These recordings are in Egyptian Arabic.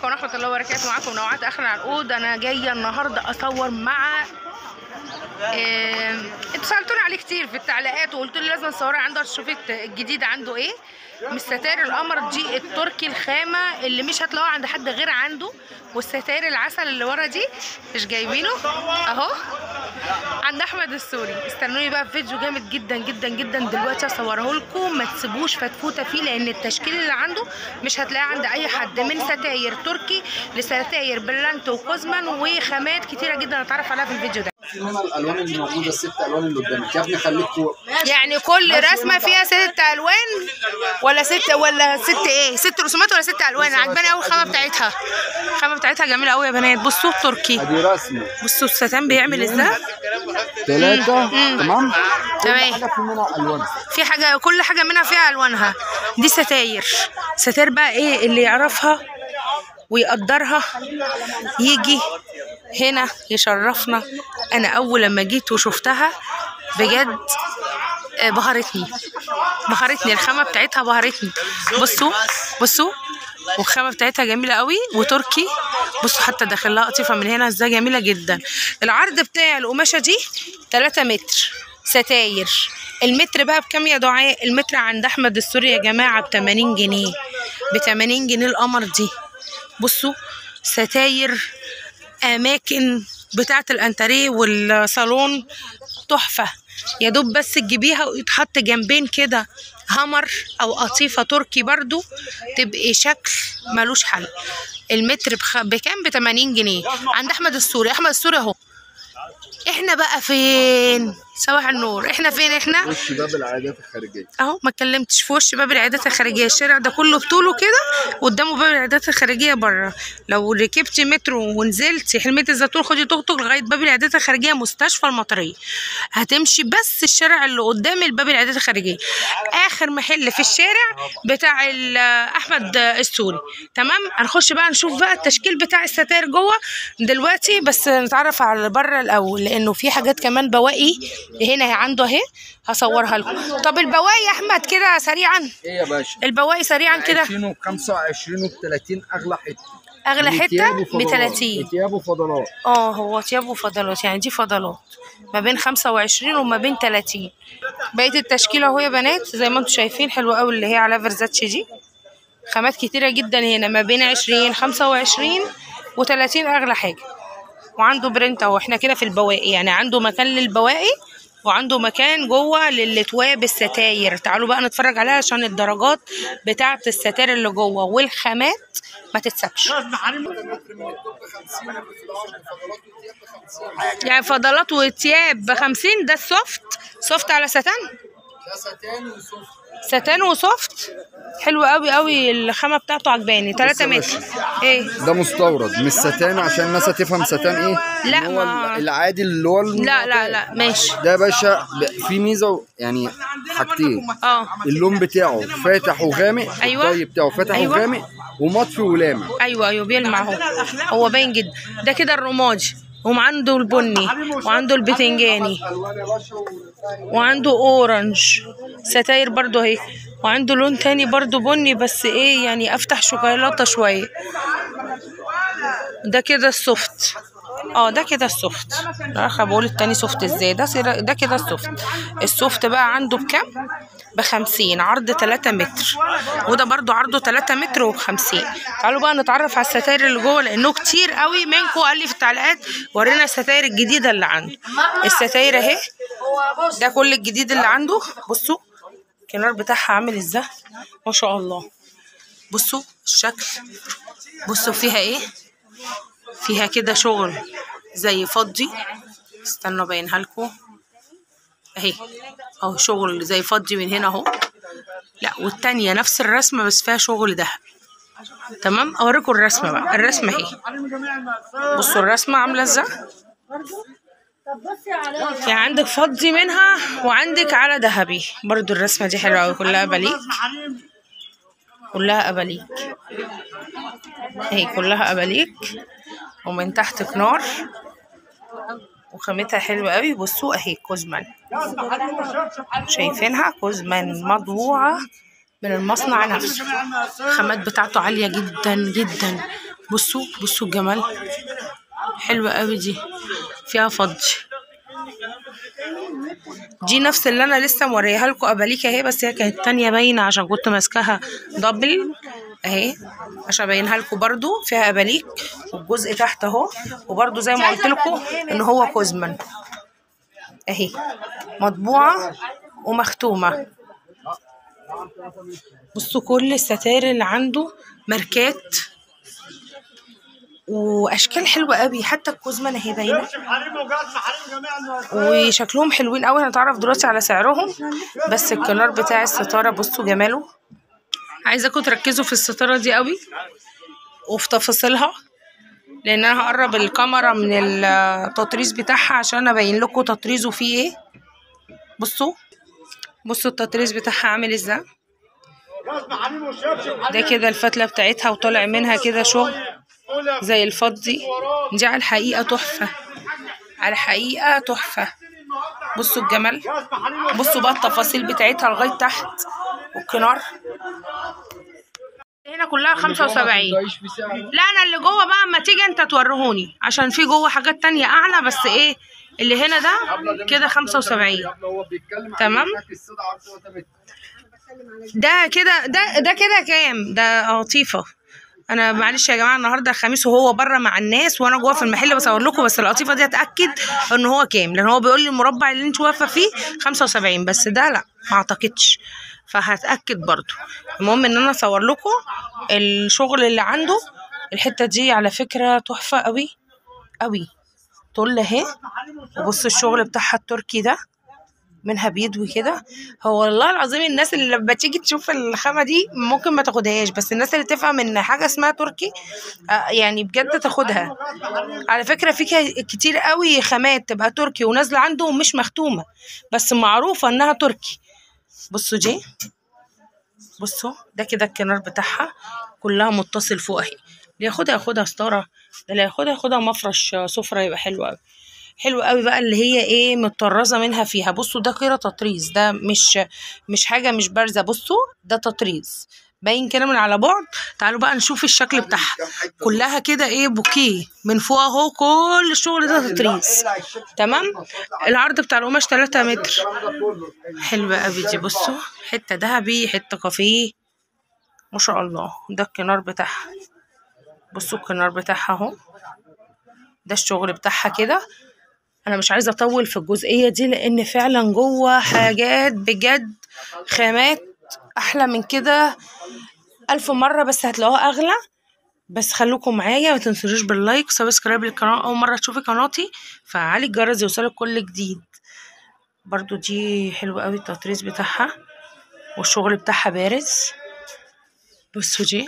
عليكم ورحمه الله وبركاته معاكم نوعات اخر العنقود انا جايه النهارده اصور مع آم، انتوا سالتوني عليه كتير في التعليقات وقلت لي لازم تصوري عنده عشان تشوفي الت- الجديد عنده ايه من ستاير القمر دي التركي الخامه اللي مش هتلاقوها عند حد غير عنده والستاير العسل اللي ورا دي مش جايبينه اهو عند احمد السوري استنوني بقى في فيديو جامد جدا جدا جدا دلوقتي اصوره لكم ما تسيبوش فتفوته فيه لان التشكيل اللي عنده مش هتلاقيه عند اي حد من ستاير تركي لستاير برلانت وكوزمان وخامات كتيره جدا هنتعرف عليها في الفيديو ده في منها الالوان اللي موجوده الست الوان اللي قدامك يا ابني خليكوا يعني كل رسمه فيها ست الوان ولا ست ولا ست ايه ست رسومات ولا ست الوان عجباني قوي الخامه بتاعتها الخامه بتاعتها جميله قوي يا بنات بصوا التركي ادي رسمه بصوا الستان بيعمل ازاي ثلاثه تمام تمام. كل حاجه في منها الوان في حاجه كل حاجه منها فيها الوانها دي ستاير ستاير بقى ايه اللي يعرفها ويقدرها يجي هنا يشرفنا انا اول لما جيت وشفتها بجد آه، بهرتني بهرتني الخامه بتاعتها بهرتني بصوا بصوا والخامه بتاعتها جميله قوي وتركي بصوا حتى داخل لها قطيفه من هنا ازاي جميله جدا العرض بتاع القماشه دي 3 متر ستاير المتر بقى بكام يا دعاء المتر عند احمد السوري يا جماعه ب 80 جنيه ب 80 جنيه القمر دي بصوا ستاير اماكن بتاعه الانتريه والصالون تحفه يا دوب بس تجيبيها ويتحط جنبين كده همر او قطيفه تركي برضو تبقي شكل ملوش حل المتر بخ... بكام ب 80 جنيه عند احمد السوري احمد السوري اهو احنا بقى فين صباح النور احنا فين احنا وش باب العادات الخارجيه اهو ما اتكلمتش في وش باب العيادات الخارجيه الشارع ده كله بطوله كده قدامه باب العيادات الخارجيه بره لو ركبتي مترو ونزلتي حلميه الزيتون خدي توك توك لغايه باب العيادات الخارجيه مستشفى المطريه هتمشي بس الشارع اللي قدام الباب العيادات الخارجيه اخر محل في الشارع بتاع ال- احمد السوري تمام هنخش بقى نشوف بقى التشكيل بتاع الستاير جوه دلوقتي بس نتعرف على بره الاول لانه في حاجات كمان بواقي هنا عنده اهي هصورها لكم طب البواقي يا احمد كده سريعا ايه يا باشا البواقي سريعا كده 20 و 25 و 30 اغلى حته اغلى حته وثياب ب وفضلات. 30 وثياب وفضلات اه هو ثياب وفضلات يعني دي فضلات ما بين 25 وما بين 30 بقيه التشكيله اهو يا بنات زي ما انتم شايفين حلوه قوي اللي هي على فيرزاتشي دي خامات كتيره جدا هنا ما بين 20 25 و30 اغلى حاجه وعنده برنت اهو احنا كده في البواقي يعني عنده مكان للبواقي وعنده مكان جوه للتواب الستاير تعالوا بقى نتفرج عليها عشان الدرجات بتاعه الستاير اللي جوه والخامات ما تتسابش يعني فضلات وثياب ب 50 ده السوفت سوفت على ستان ده ستان وصوف ستان وسوفت حلو قوي قوي الخامه بتاعته عجباني 3 متر ايه ده مستورد مش ستان عشان الناس هتفهم ستان ايه لا، اللي هو ما- العادي اللي هو لا لا لا ماشي ده يا باشا ب- في ميزه و- يعني حاجتين اه اللون بتاعه فاتح وغامق أيوة. الطي بتاعه فاتح أيوة. وغامق ومطفي ولامع ايوه ايوه بيلمع اهو هو باين جدا ده كده الرمادي وعنده البني وعنده البتنجاني الوان يا باشا و- وعنده اورنج ستاير برضو اهي وعنده لون تاني برضو بني بس ايه يعني افتح شوكولاته شويه ده كده السوفت اه ده كده السوفت اخ بقول التاني سوفت ازاي ده سير- ده كده السوفت السوفت بقى عنده بكام بخمسين عرض تلاتة متر وده برضو عرضه تلاتة متر وبخمسين تعالوا بقى نتعرف على الستاير اللي جوه لانه كتير قوي منكم قال لي في التعليقات ورينا الستاير الجديده اللي عنده الستاير اهي ده كل الجديد اللي عنده بصوا الكنار بتاعها عامل ازاي ما شاء الله بصوا الشكل بصوا فيها ايه فيها كده شغل زي فضي استنوا ابينها لكم اهي اهو شغل زي فضي من هنا اهو لا والتانية نفس الرسمة بس فيها شغل دهب تمام اوريكم الرسمة بقى الرسمة اهي بصوا الرسمة عاملة ازاي يعني عندك فضي منها وعندك على ذهبي برضو الرسمة دي حلوة أوي كلها أباليك كلها أباليك اهي كلها أباليك ومن تحت كنار وخامتها حلوة قوي بصوا اهي كوزمان شايفينها كوزمان مطبوعة من المصنع نفسه الخامات بتاعته عالية جدا جدا بصوا بصوا الجمال حلوة قوي دي فيها فضي دي نفس اللي انا لسه موريها لكم قبليك اهي بس هي كانت تانية باينة عشان كنت ماسكاها دبل اهي عشان ابينها لكم برضو فيها اباليك والجزء تحت اهو وبرضو زي ما قلت لكم ان هو كوزمان اهي مطبوعة ومختومة بصوا كل الستاير اللي عنده ماركات واشكال حلوه قوي حتى الكوزمان اهي باينه وشكلهم حلوين قوي هنتعرف دلوقتي على سعرهم بس الكنار بتاع الستاره بصوا جماله عايزاكم تركزوا في الستاره دي قوي وفي تفاصيلها لان انا هقرب الكاميرا من التطريز بتاعها عشان ابين لكم تطريزه فيه ايه بصوا بصوا التطريز بتاعها عامل ازاي ده كده الفتله بتاعتها وطالع منها كده شغل زي الفضي دي على الحقيقه تحفه على الحقيقه تحفه بصوا الجمال بصوا بقى التفاصيل بتاعتها لغايه تحت والكنار هنا كلها خمسة وسبعين لا انا اللي جوه بقى اما تيجي انت توريهوني عشان في جوه حاجات تانية اعلى بس ايه اللي هنا ده كده خمسة وسبعين تمام ده كده ده ده كده كام ده قطيفة انا معلش يا جماعه النهارده الخميس وهو بره مع الناس وانا جوه في المحل بصور لكم بس القطيفه دي اتاكد ان هو كام لان هو بيقول لي المربع اللي انت واقفه فيه 75 بس ده لا ما اعتقدش فهتاكد برضو المهم ان انا اصور لكم الشغل اللي عنده الحته دي على فكره تحفه قوي قوي طول اهي وبص الشغل بتاعها التركي ده منها بيدوي كده هو والله العظيم الناس اللي لما تيجي تشوف الخامه دي ممكن ما تاخدهاش بس الناس اللي تفهم ان حاجه اسمها تركي آه، يعني بجد تاخدها على فكره في ك- كتير قوي خامات تبقى تركي ونازله عنده ومش مختومه بس معروفه انها تركي بصوا دي بصوا ده كده الكنار بتاعها كلها متصل فوق اهي اللي ياخدها ياخدها ستاره ده اللي ياخدها ياخدها مفرش سفره يبقى حلو قوي حلو قوي بقى اللي هي ايه متطرزه منها فيها بصوا ده كده تطريز ده مش مش حاجه مش بارزه بصوا ده تطريز باين كده من على بعد تعالوا بقى نشوف الشكل بتاعها كلها كده ايه بوكيه من فوق اهو كل الشغل ده تطريز تمام العرض بتاع القماش 3 متر حلوة قوي دي بصوا حتة ذهبي حتة كافيه ما شاء الله ده الكنار بتاعها بصوا الكنار بتاعها اهو ده الشغل بتاعها كده انا مش عايزه اطول في الجزئيه دي لان فعلا جوه حاجات بجد خامات احلى من كده الف مره بس هتلاقوها اغلى بس خلوكم معايا ما تنسوش باللايك سبسكرايب للقناه اول مره تشوفي قناتي فعلي الجرس يوصلك كل جديد برضو دي حلوة قوي التطريز بتاعها والشغل بتاعها بارز بصوا دي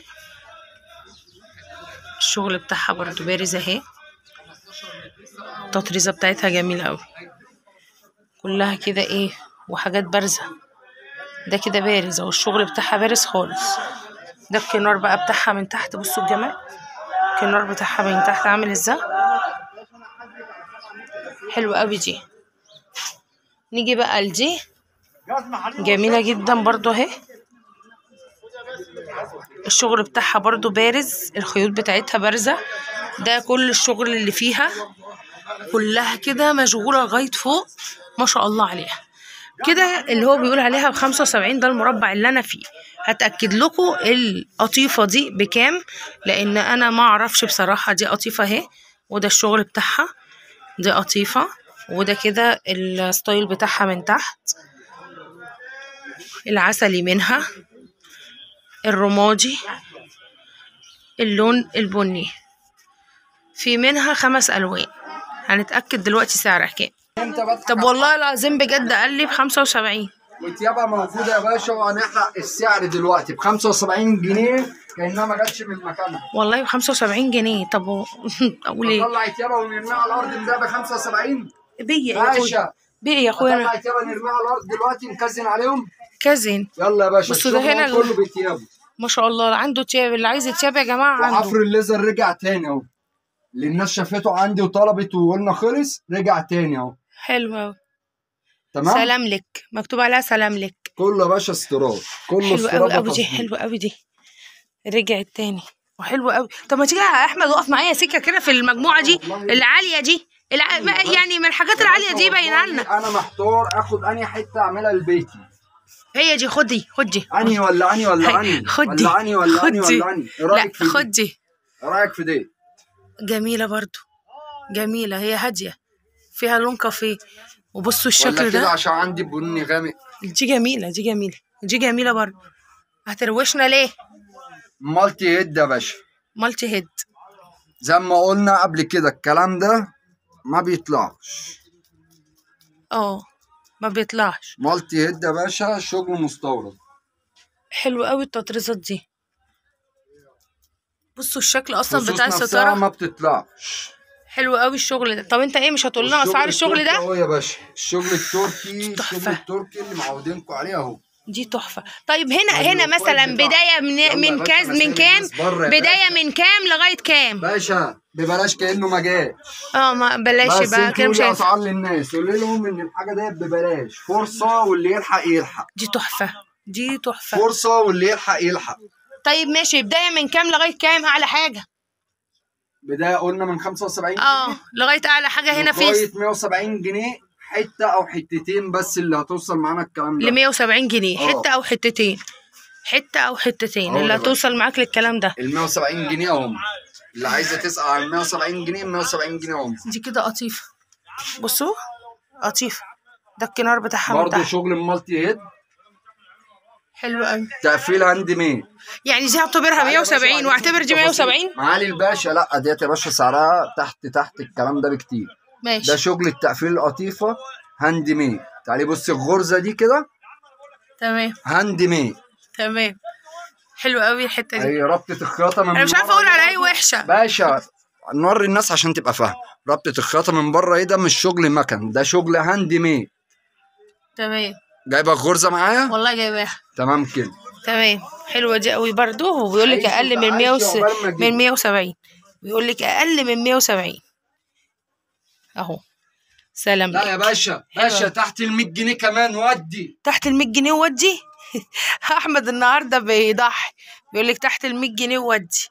الشغل بتاعها برضو بارز اهي التطريزة بتاعتها جميلة قوي كلها كده ايه وحاجات بارزة ده كده بارز اهو الشغل بتاعها بارز خالص ده الكنار بقى بتاعها من تحت بصوا الجمال الكنار بتاعها من تحت عامل ازاي حلو قوي دي نيجي بقى لدي جميلة جدا برضو اهي الشغل بتاعها برضو بارز الخيوط بتاعتها بارزة ده كل الشغل اللي فيها كلها كده مشغولة لغاية فوق ما شاء الله عليها كده اللي هو بيقول عليها بخمسة وسبعين ده المربع اللي انا فيه هتأكد لكم القطيفة دي بكام لان انا ما اعرفش بصراحة دي قطيفة اهي وده الشغل بتاعها دي قطيفة وده كده الستايل بتاعها من تحت العسلي منها الرمادي اللون البني في منها خمس الوان هنتاكد دلوقتي سعرها كام انت بس طب والله العظيم بجد قال لي بخمسة وسبعين وتيابا موجوده يا باشا وهنحرق السعر دلوقتي ب 75 جنيه كانها ما جاتش من مكانها والله بخمسة وسبعين جنيه طب و- اقول ايه نطلع تيابا ونرميها على الارض ده ب 75 بيا يا اخويا باشا بيا يا اخويا نطلع انا تيابا نرميها على الارض دلوقتي نكزن عليهم كازن يلا يا باشا بصوا ده الشغل هنا كله بتيابا ما شاء الله عنده تياب اللي عايز يتياب يا جماعه وحفر عنده الليزر رجع تاني اهو اللي الناس شافته عندي وطلبت وقلنا خلص رجع تاني اهو حلو أوي. تمام سلام لك مكتوب عليها سلام لك كله يا باشا استيراد كله حلو استيراد قوي قوي دي وتصدير. حلو قوي دي رجعت تاني وحلو قوي طب ما تيجي يا احمد اقف معايا سكه كده في المجموعه دي العاليه دي الع... ما- يعني من الحاجات العاليه دي باينه لنا انا محتار اخد انهي حته اعملها لبيتي هي دي خد دي خد دي انهي ولا انهي ولا هي- انهي خد دي ولا انهي ولا خد انهي دي ولا انهي ايه رايك في لا دي؟ خد دي ايه رايك في دي جميله برضو جميله هي هاديه فيها لون كافيه وبصوا ولا الشكل كده ده عشان عندي بني غامق دي جميله دي جميله دي جميله برضو هتروشنا ليه مالتي هيد يا باشا مالتي هيد زي ما قلنا قبل كده الكلام ده ما بيطلعش اه ما بيطلعش مالتي هيد يا باشا شغل مستورد حلو قوي التطريزات دي بصوا الشكل اصلا خصوص بتاع نفسها الستاره ما بتطلعش حلو قوي الشغل ده طب انت ايه مش هتقول لنا اسعار الشغل التركي ده اهو يا باشا الشغل التركي تحفة. الشغل التركي اللي معودينكم عليه اهو دي تحفه طيب هنا أيوة، هنا كويس مثلا بتاع. بدايه يلا من يا من باشا، كاز أنا من سايب كام الناس بره يا بدايه باشا. من كام لغايه كام باشا ببلاش كانه ما جاش اه ما بلاش بس بقى انت كده مش قولي هينفع اسعار للناس قولي لهم ان الحاجه ديت ببلاش فرصه واللي يلحق يلحق دي تحفه دي تحفه فرصه واللي يلحق يلحق طيب ماشي بدايه من كام لغايه كام اعلى حاجه بدايه قلنا من 75 اه لغايه اعلى حاجه هنا لغايه في 170 جنيه حته او حتتين بس اللي هتوصل معانا الكلام ده ل 170 جنيه اه. حته او حتتين حته او حتتين اه اللي يا باشا. هتوصل معاك للكلام ده ال 170 جنيه اهم اللي عايزه تسال عن 170 جنيه 170 جنيه اهم دي كده قطيفه بصوا قطيفه ده الكنار بتاعها من برضه تحت شغل المالتي هيد حلو قوي تقفيل هاند ميد يعني دي هعتبرها 170 واعتبر دي 170 معالي الباشا لا ديت يا باشا سعرها تحت تحت الكلام ده بكتير ده ماشي شغل التقفيل القطيفه هاند ميد تعالي بصي الغرزه دي كده تمام هاند ميد تمام حلو قوي الحته دي هي ربطه الخياطه من انا مش عارفه بره اقول على دي ايه وحشه باشا نوري الناس عشان تبقى فاهمه ربطه الخياطه من بره ايه ده مش شغل مكن ده شغل هاند ميد تمام جايبه الغرزه معايا والله جايباها تمام كده تمام حلوه دي قوي برضو هو بيقول لك عايش اقل من وتعايش 100 عقبال ما تجيب. من 170 بيقول لك اقل من 170 اهو سلام لا يا لك. باشا حلوة. باشا تحت ال 100 جنيه كمان ودي تحت ال 100 جنيه ودي احمد النهارده بيضحي بيقول لك تحت ال 100 جنيه ودي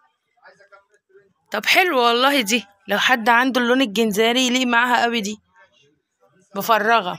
طب حلو والله دي لو حد عنده اللون الجنزاري يليق معاها قوي دي مفرغه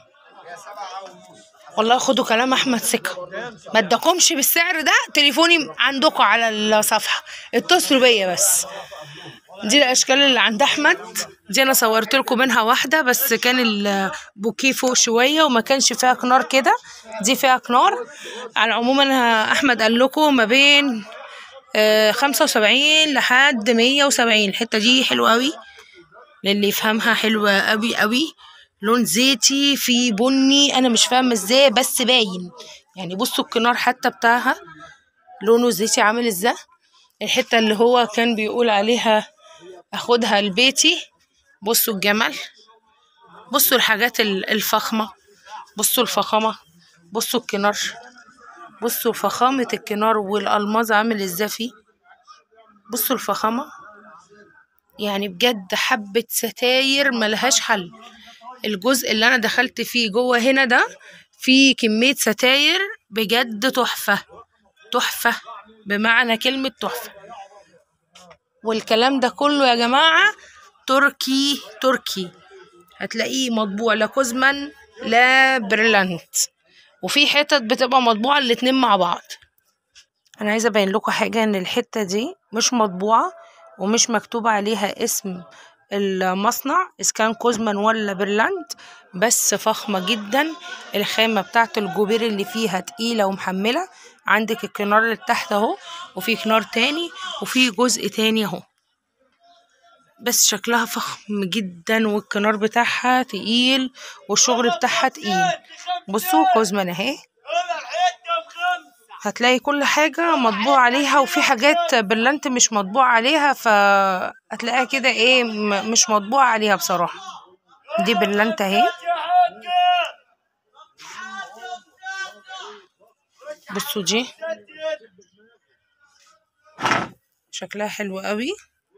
والله خدوا كلام احمد ثقه ما اداكمش بالسعر ده تليفوني عندكم على الصفحه اتصلوا بيا بس دي الاشكال اللي عند احمد دي انا صورت لكم منها واحده بس كان البوكيه فوق شويه وما كانش فيها كنار كده دي فيها كنار على العموم انا احمد قال لكم ما بين آه، خمسة وسبعين لحد مية وسبعين الحتة دي حلوة أوي للي يفهمها حلوة أوي أوي لون زيتي في بني أنا مش فاهمة ازاي بس باين يعني بصوا الكنار حتى بتاعها لونه زيتي عامل ازاي الحتة اللي هو كان بيقول عليها اخدها لبيتي بصوا الجمل بصوا الحاجات ال- الفخمة بصوا الفخامة بصوا الكنار بصوا فخامة الكنار والألماظ عامل ازاي فيه بصوا الفخامة يعني بجد حبة ستاير ملهاش حل الجزء اللي أنا دخلت فيه جوه هنا ده فيه كمية ستاير بجد تحفة تحفة بمعنى كلمة تحفة والكلام ده كله يا جماعة تركي تركي هتلاقيه مطبوع لا كوزمان لا برلانت وفي حتت بتبقى مطبوعة الاتنين مع بعض انا عايزة ابين لكم حاجة ان الحتة دي مش مطبوعة ومش مكتوب عليها اسم المصنع اذا كان كوزمان ولا برلاند بس فخمة جدا الخامة بتاعت الجوبير اللي فيها تقيلة ومحملة عندك الكنار اللي تحت اهو وفي كنار تاني وفي جزء تاني اهو بس شكلها فخم جدا والكنار بتاعها تقيل والشغل بتاعها تقيل بصوا كوزمان اهي هتلاقي كل حاجة مطبوع عليها وفي حاجات برلنت مش مطبوع عليها فهتلاقيها كده ايه م- مش مطبوع عليها بصراحة دي برلنت اهي بصوا دي شكلها حلو قوي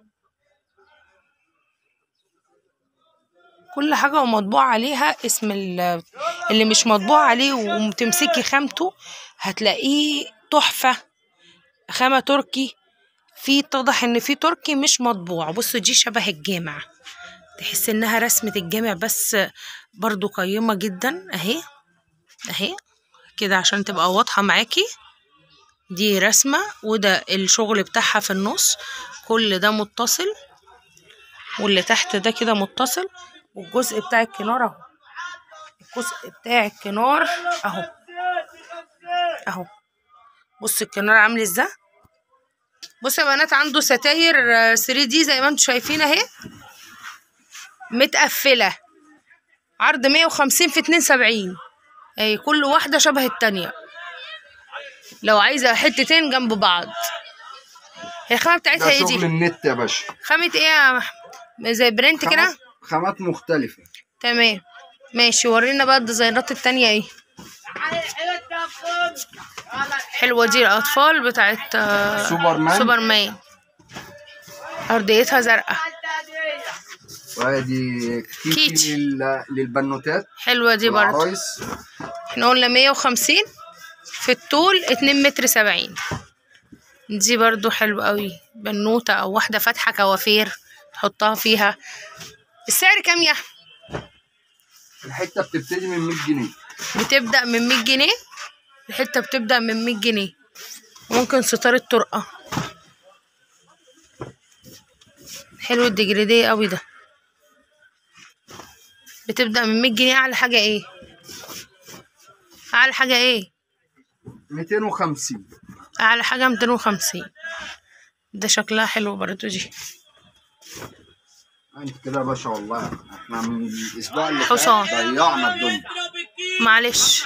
كل حاجة ومطبوع عليها اسم ال- اللي مش مطبوع عليه وتمسكي خامته هتلاقيه تحفة خامة تركي في اتضح ان في تركي مش مطبوع بصوا دي شبه الجامع تحس انها رسمة الجامع بس برضو قيمة جدا اهي اهي كده عشان تبقى واضحة معاكي دي رسمة وده الشغل بتاعها في النص كل ده متصل واللي تحت ده كده متصل والجزء بتاع الكنار اهو الجزء بتاع الكنار اهو اهو بص الكنار عامل ازاي بصوا يا بنات عنده ستاير 3 دي زي ما انتم شايفين اهي متقفله عرض 150 في 72 اهي كل واحده شبه التانية لو عايزه حتتين جنب بعض هي الخامه بتاعتها ده ايه شغل دي النت يا باشا خامه ايه يا محمد زي برنت كده خامات- خامات مختلفة تمام ماشي ورينا بقى الديزاينات التانية ايه حلوة دي الأطفال بتاعت آه، سوبرمان. سوبرمان أرضيتها زرقاء وادي كيتش. كيتش لل- للبنوتات حلوة دي برضه والعرايس احنا قلنا مية وخمسين في الطول اتنين متر سبعين دي برضو حلوة قوي بنوتة أو واحدة فاتحة كوافير تحطها فيها السعر كام يا أحمد؟ الحتة بتبتدي من 100 جنيه بتبدأ من مية جنيه الحتة بتبدأ من مية جنيه ممكن ستارة طرقة حلو الدجريديه قوي ده بتبدأ من مية جنيه أعلى حاجة ايه أعلى حاجة ايه 250 أعلى حاجة ميتين وخمسين ده شكلها حلو برضو دي انت كده يا باشا والله احنا من الاسبوع اللي حصان. فات ضيعنا الدنيا معلش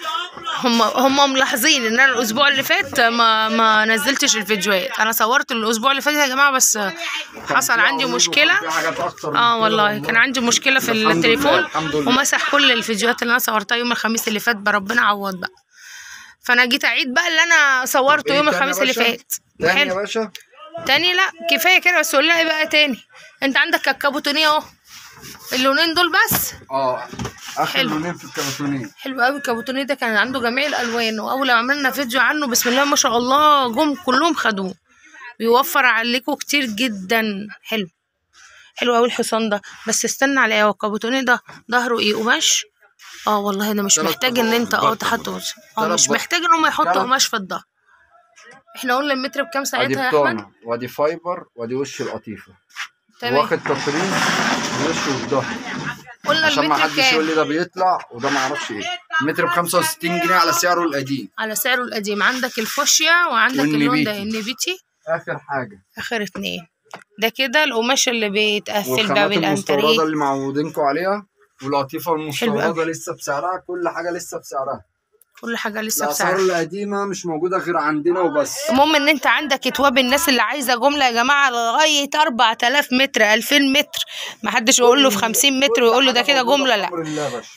هم هم ملاحظين ان انا الاسبوع اللي فات ما ما نزلتش الفيديوهات انا صورت الاسبوع اللي فات يا جماعه بس حصل عندي مشكله في حاجات اكتر من اه كده والله كان عندي مشكله في الحمد لله، التليفون الحمد لله. ومسح كل الفيديوهات اللي انا صورتها يوم الخميس اللي فات بقى ربنا عوض بقى فانا جيت اعيد بقى اللي انا صورته إيه يوم تاني يا الخميس اللي باشا؟ فات تاني يا حلو باشا تاني لا كفايه كده بس قول لها ايه بقى تاني انت عندك كاكابوتونيه اهو اللونين دول بس اه اخر حلو. لونين في الكرتونين حلو قوي الكابوتونيه ده كان عنده جميع الالوان واول ما عملنا فيديو عنه بسم الله ما شاء الله جم كلهم خدوه بيوفر عليكم كتير جدا حلو حلو قوي الحصان ده بس استنى على هو الكابوتونيه ده ظهره ايه قماش اه والله ده مش تلات محتاج ان انت اه بطة. تحط اه تلات مش بطة. محتاج ان هم يحطوا تلات- قماش في الظهر احنا قلنا المتر بكام ادي ساعتها يا احمد بتونه وادي فايبر وادي وش القطيفه تمام واخد تقريب وش والظهر قلنا عشان ما المتر حدش يقول كام لي ده بيطلع وده ما اعرفش ايه المتر ب 65 جنيه على سعره القديم على سعره القديم عندك الفوشيا وعندك اللون ده والنبيتي. النبيتي اخر حاجه اخر اتنين ده كده القماش اللي بيتقفل بقى والخامات بالانتريه المستورده اللي معودينكم عليها والقطيفه حلو المستورده أوي. لسه بسعرها كل حاجه لسه بسعرها كل حاجه لسه الاسعار بسعر القديمه مش موجوده غير عندنا وبس المهم ان انت عندك اتواب الناس اللي عايزه جمله يا جماعه لغايه 4000 متر 2000 متر ما حدش يقول له في 50 متر ويقول له ده كده جمله لا بأمر الله يا باشا.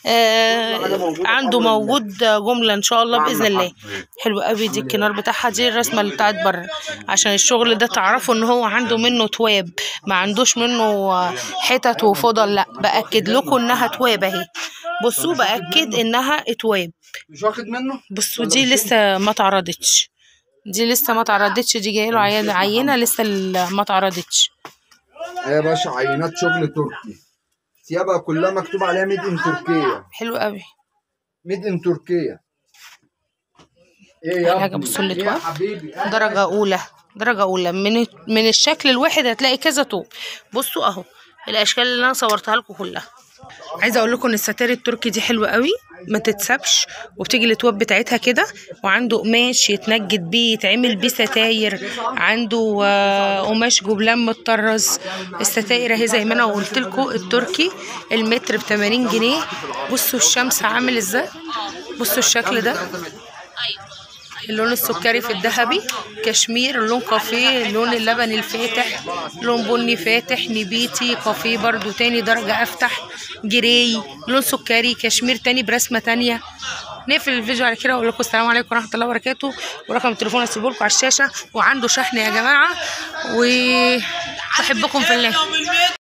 آه عنده موجود جمله ان شاء الله باذن الله حلو قوي دي الكنار بتاعها دي الرسمه اللي بتاعت بره عشان الشغل ده تعرفوا ان هو عنده منه تواب ما عندوش منه حتت وفضل لا باكد لكم انها تواب اهي بصوا باكد انها اتواب مش واخد منه بصوا دي لسه ما اتعرضتش دي لسه ما اتعرضتش دي جايه له عينه عينه لسه ال- ما اتعرضتش يا باشا عينات شغل تركي ثيابها كلها مكتوب عليها ميد ان تركيا حلو قوي ميد ان تركيا ايه يا حاجة ابني؟ بصوا ايه يا الاتواب. حبيبي درجه اولى درجه اولى من من الشكل الواحد هتلاقي كذا طوب بصوا اهو الاشكال اللي انا صورتها لكم كلها عايزه اقول لكم ان الستار التركي دي حلوه قوي ما تتسابش وبتيجي الاتواب بتاعتها كده وعنده قماش يتنجد بيه يتعمل بيه ستاير عنده آه، قماش جبلان متطرز الستاير اهي زي ما انا قلت لكم التركي المتر ب 80 جنيه بصوا الشمس عامل ازاي بصوا الشكل ده اللون السكري في الذهبي كشمير اللون كافيه اللون اللبني الفاتح لون بني فاتح نبيتي كافيه برضو تاني درجة أفتح جراي لون سكري كشمير تاني برسمة تانية نقفل الفيديو على كده واقول لكم السلام عليكم ورحمه الله وبركاته ورقم التليفون هسيبه لكم على الشاشه وعنده شحن يا جماعه وبحبكم في الله